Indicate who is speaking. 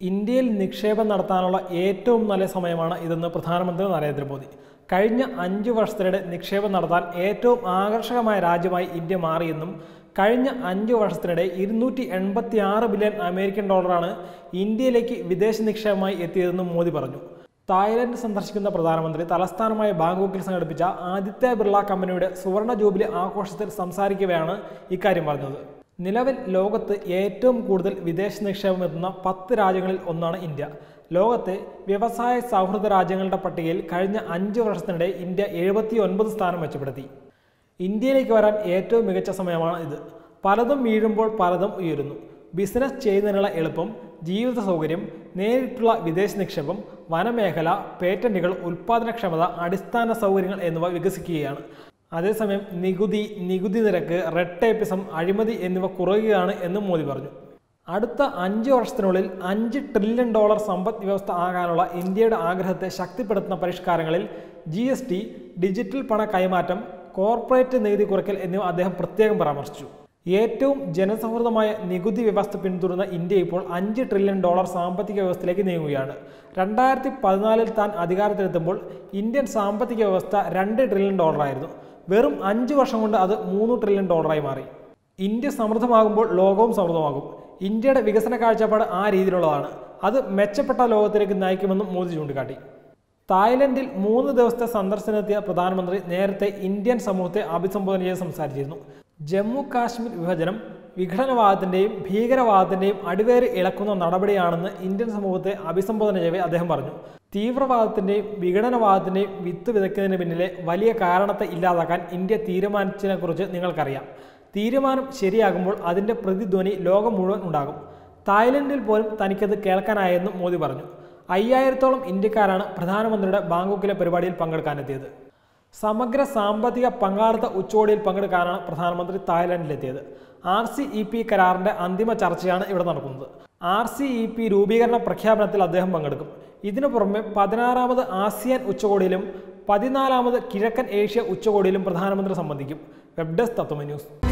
Speaker 1: ഇന്ത്യയിൽ നിക്ഷേപം നടത്താനുള്ള ഏറ്റവും നല്ല സമയമാണ് ഇതെന്ന് പ്രധാനമന്ത്രി നരേന്ദ്രമോദി കഴിഞ്ഞ അഞ്ച് വർഷത്തിനിടെ നിക്ഷേപം നടത്താൻ ഏറ്റവും ആകർഷകമായ രാജ്യമായി ഇന്ത്യ മാറിയെന്നും കഴിഞ്ഞ അഞ്ച് വർഷത്തിനിടെ ഇരുന്നൂറ്റി എൺപത്തി ആറ് ബില്യൺ അമേരിക്കൻ ഡോളറാണ് ഇന്ത്യയിലേക്ക് വിദേശ നിക്ഷേപമായി എത്തിയതെന്നും മോദി പറഞ്ഞു തായ്ലൻഡ് സന്ദർശിക്കുന്ന പ്രധാനമന്ത്രി തലസ്ഥാനമായ ബാങ്കോക്കിൽ സംഘടിപ്പിച്ച ആദിത്യ ബിർള കമ്പനിയുടെ സുവർണ ജൂബിലി ആഘോഷത്തിൽ സംസാരിക്കവെയാണ് ഇക്കാര്യം പറഞ്ഞത് നിലവിൽ ലോകത്ത് ഏറ്റവും കൂടുതൽ വിദേശ നിക്ഷേപം എത്തുന്ന പത്ത് രാജ്യങ്ങളിൽ ഒന്നാണ് ഇന്ത്യ ലോകത്തെ വ്യവസായ സൗഹൃദ രാജ്യങ്ങളുടെ പട്ടികയിൽ കഴിഞ്ഞ അഞ്ച് വർഷത്തിനിടെ ഇന്ത്യ എഴുപത്തി ഒൻപത് സ്ഥാനം മെച്ചപ്പെടുത്തി ഇന്ത്യയിലേക്ക് വരാൻ ഏറ്റവും മികച്ച സമയമാണ് ഇത് പലതും വീഴുമ്പോൾ പലതും ഉയരുന്നു ബിസിനസ് ചെയ്യുന്നതിനുള്ള എളുപ്പം ജീവിത സൗകര്യം നേരിട്ടുള്ള വിദേശ നിക്ഷേപം വനമേഖല പേറ്റന്റുകൾ ഉൽപ്പാദനക്ഷമത അടിസ്ഥാന സൗകര്യങ്ങൾ എന്നിവ വികസിക്കുകയാണ് അതേസമയം നികുതി നികുതി നിരക്ക് റെഡ് ടേപ്പിസം അഴിമതി എന്നിവ കുറയുകയാണ് എന്നും മോദി പറഞ്ഞു അടുത്ത അഞ്ച് വർഷത്തിനുള്ളിൽ അഞ്ച് ട്രില്യൺ ഡോളർ സമ്പദ് വ്യവസ്ഥ ആകാനുള്ള ഇന്ത്യയുടെ ആഗ്രഹത്തെ ശക്തിപ്പെടുത്തുന്ന പരിഷ്കാരങ്ങളിൽ ജി എസ് ടി ഡിജിറ്റൽ പണ കൈമാറ്റം കോർപ്പറേറ്റ് നികുതി കുറയ്ക്കൽ എന്നിവ അദ്ദേഹം പ്രത്യേകം പരാമർശിച്ചു ഏറ്റവും ജനസൗഹൃദമായ നികുതി വ്യവസ്ഥ പിന്തുടരുന്ന ഇന്ത്യ ഇപ്പോൾ അഞ്ച് ട്രില്യൺ ഡോളർ സാമ്പത്തിക വ്യവസ്ഥയിലേക്ക് നീങ്ങുകയാണ് രണ്ടായിരത്തി പതിനാലിൽ താൻ അധികാരത്തിലെത്തുമ്പോൾ ഇന്ത്യൻ സാമ്പത്തിക വ്യവസ്ഥ രണ്ട് ട്രില്യൺ ഡോളറായിരുന്നു വെറും അഞ്ച് വർഷം കൊണ്ട് അത് മൂന്ന് ട്രില്യൺ ഡോളറായി മാറി ഇന്ത്യ സമൃദ്ധമാകുമ്പോൾ ലോകവും സമൃദ്ധമാകും ഇന്ത്യയുടെ വികസന കാഴ്ചപ്പാട് ആ രീതിയിലുള്ളതാണ് അത് മെച്ചപ്പെട്ട ലോകത്തിലേക്ക് നയിക്കുമെന്നും മോദി ചൂണ്ടിക്കാട്ടി തായ്ലൻഡിൽ മൂന്ന് ദിവസത്തെ സന്ദർശനത്തിയ പ്രധാനമന്ത്രി നേരത്തെ ഇന്ത്യൻ സമൂഹത്തെ അഭിസംബോധന ചെയ്ത് സംസാരിച്ചിരുന്നു ജമ്മു കാശ്മീർ വിഭജനം വിഘടനവാദത്തിന്റെയും ഭീകരവാദത്തിന്റെയും അടിവേര് ഇളക്കുന്ന നടപടിയാണെന്ന് ഇന്ത്യൻ സമൂഹത്തെ അഭിസംബോധന ചെയ്യവേ അദ്ദേഹം പറഞ്ഞു തീവ്രവാദത്തിന്റെയും വിഘടനവാദത്തിന്റെയും വിത്ത് വിതയ്ക്കുന്നതിന് പിന്നിലെ വലിയ കാരണത്തെ ഇല്ലാതാക്കാൻ ഇന്ത്യ തീരുമാനിച്ചതിനെക്കുറിച്ച് നിങ്ങൾക്കറിയാം തീരുമാനം ശരിയാകുമ്പോൾ അതിന്റെ പ്രതിധ്വനി ലോകം മുഴുവൻ ഉണ്ടാകും തായ്ലൻഡിൽ പോലും തനിക്കത് കേൾക്കാനായെന്നും മോദി പറഞ്ഞു അയ്യായിരത്തോളം ഇന്ത്യക്കാരാണ് പ്രധാനമന്ത്രിയുടെ ബാങ്കോക്കിലെ പരിപാടിയിൽ പങ്കെടുക്കാനെത്തിയത് സമഗ്ര സാമ്പത്തിക പങ്കാളിത്ത ഉച്ചകോടിയിൽ പങ്കെടുക്കാനാണ് പ്രധാനമന്ത്രി തായ്ലൻഡിലെത്തിയത് ആർ സി ഇ പി കരാറിന്റെ അന്തിമ ചർച്ചയാണ് ഇവിടെ നടക്കുന്നത് ആർ സി ഇ പി രൂപീകരണ പ്രഖ്യാപനത്തിൽ അദ്ദേഹം പങ്കെടുക്കും ഇതിനു പുറമെ പതിനാറാമത് ആസിയാൻ ഉച്ചകോടിയിലും പതിനാലാമത് കിഴക്കൻ ഏഷ്യ ഉച്ചകോടിയിലും പ്രധാനമന്ത്രി സംബന്ധിക്കും വെബ് ഡെസ്ക് തത്വമ ന്യൂസ്